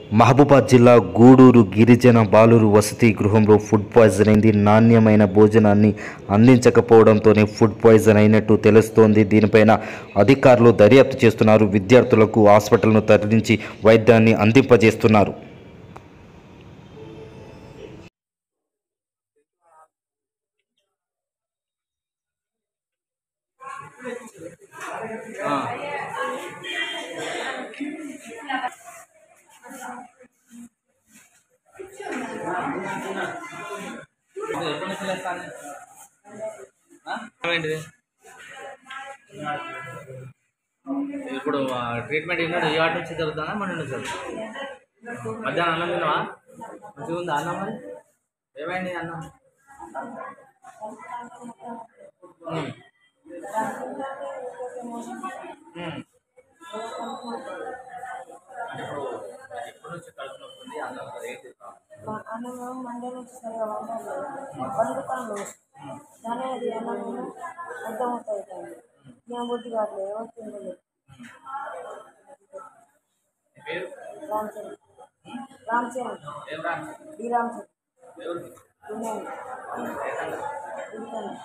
మహబూబాద్ జిల్లా గూడూరు గిరిజన బాలురు వసతి గృహంలో ఫుడ్ పాయిజన్ అయింది నాణ్యమైన భోజనాన్ని అందించకపోవడంతోనే ఫుడ్ పాయిజన్ అయినట్టు తెలుస్తోంది దీనిపైన అధికారులు దర్యాప్తు చేస్తున్నారు విద్యార్థులకు హాస్పిటల్ను తరలించి వైద్యాన్ని అందింపజేస్తున్నారు ఎప్పటి నుంచి లేస్తాను ఏంటిది ఇప్పుడు ట్రీట్మెంట్ ఇన్నాడు ఈ వాటి నుంచి జరుగుతుందా మన నుంచి జరుగుతుందా? మధ్యాహ్నం అన్నం తిన్నావా మంచిగా ఉందా అన్నం మరి ఏమైంది అన్నం ఉమ్. ఉమ్. అంటే ఇప్పుడు ఎప్పటి నుంచి కడుపు నొప్పి ఉంది అన్నం ఏంటి అన్నం మండే నుంచి సరిగా వండలేదు వండుతాను కానీ అది అన్నం అర్థం అవుతుంది నేను బుద్ధి కావట్లేదు ఎవరు తినలేదు నీ పేరు రామచంద్ర రామచంద్ర ఏం రా డి రామచంద్ర ఎవరికి ఉన్నాను ఉంటాను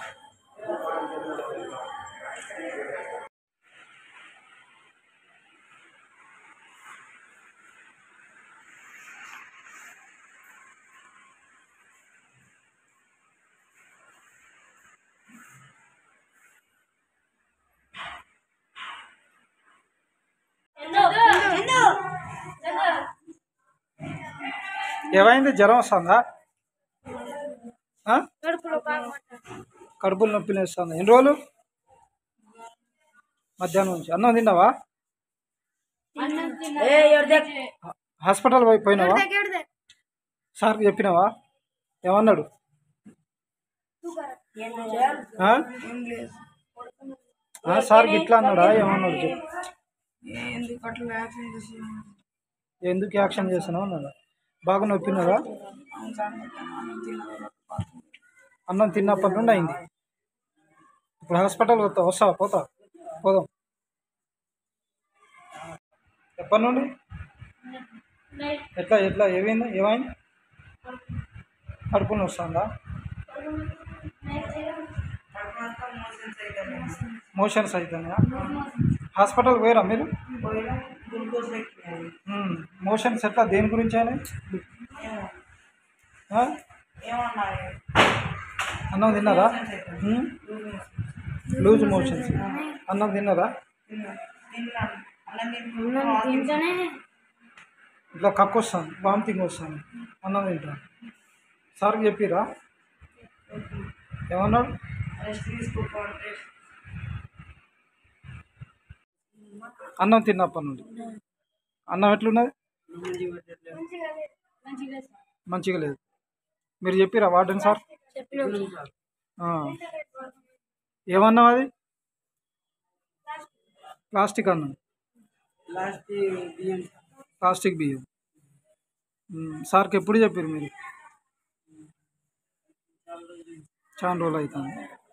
ఏమైంది జ్వరం వస్తుందా ఆ? కడుపులో బాగా కడుపులో నొప్పి వస్తుందా ఎన్ని రోజులు మధ్యాహ్నం నుంచి అన్నం తిన్నావా హా- హాస్పిటల్ పోయి పోయినావా సార్కి చెప్పినావా ఏమన్నాడు ఆ? ఆ, సార్కి ఇట్లా అన్నాడా ఏమన్నాడు చెప్పు ఎందుకు యాక్షన్ చేస్తున్నావు అన్నాడు బాగా నొప్పినారా అన్నం తిన్నప్పటి నుండి అయింది ఇప్పుడు హాస్పిటల్ వస్తా వస్తావా పోతా పోదాం ఎప్పటి నుండి ఎట్లా ఎట్లా ఏమైంది ఏమైంది కడుపుని వస్తుందా మోషన్స్ అవుతున్నాయా హాస్పిటల్ పోయారా మీరు మ్మ్. మోషన్స్ ఎట్లా దేని గురించి అయినా అన్నం తిన్నారా మ్మ్? లూజ్ మోషన్స్ అన్నం తిన్నారా తింటేనే ఇట్లా కక్కు వస్తాను వామిటింగ్ వస్తాను అన్నం తింటా సార్కి చెప్పిరా ఏమన్నాడు అన్నం తిన్నప్పటి నుండి అన్నం ఎట్లున్నది మంచిగా లేదు మీరు చెప్పిరా వార్డెన్ సార్ ఆ. ఏమన్నావు అది ప్లాస్టిక్ అన్నం ప్లాస్టిక్ బియ్యం మ్మ్. సార్కి ఎప్పుడు చెప్పారు మీరు చాలా రోజులు అవుతుంది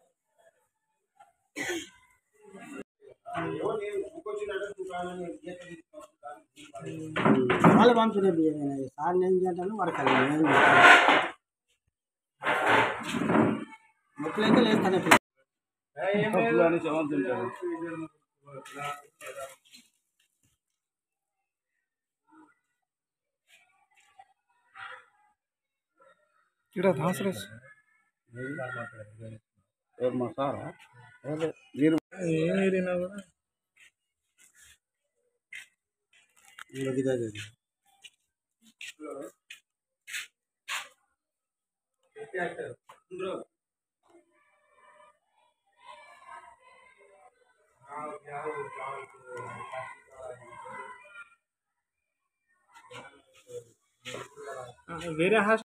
వాళ్ళు పంపిన బియ్యమే సార్ నేను చేస్తాను వాడికి మొక్కలైతే లేస్తానే ఇక్కడ హాస్రస్ మా సార్ మీరు వేరే హాస్పిటల్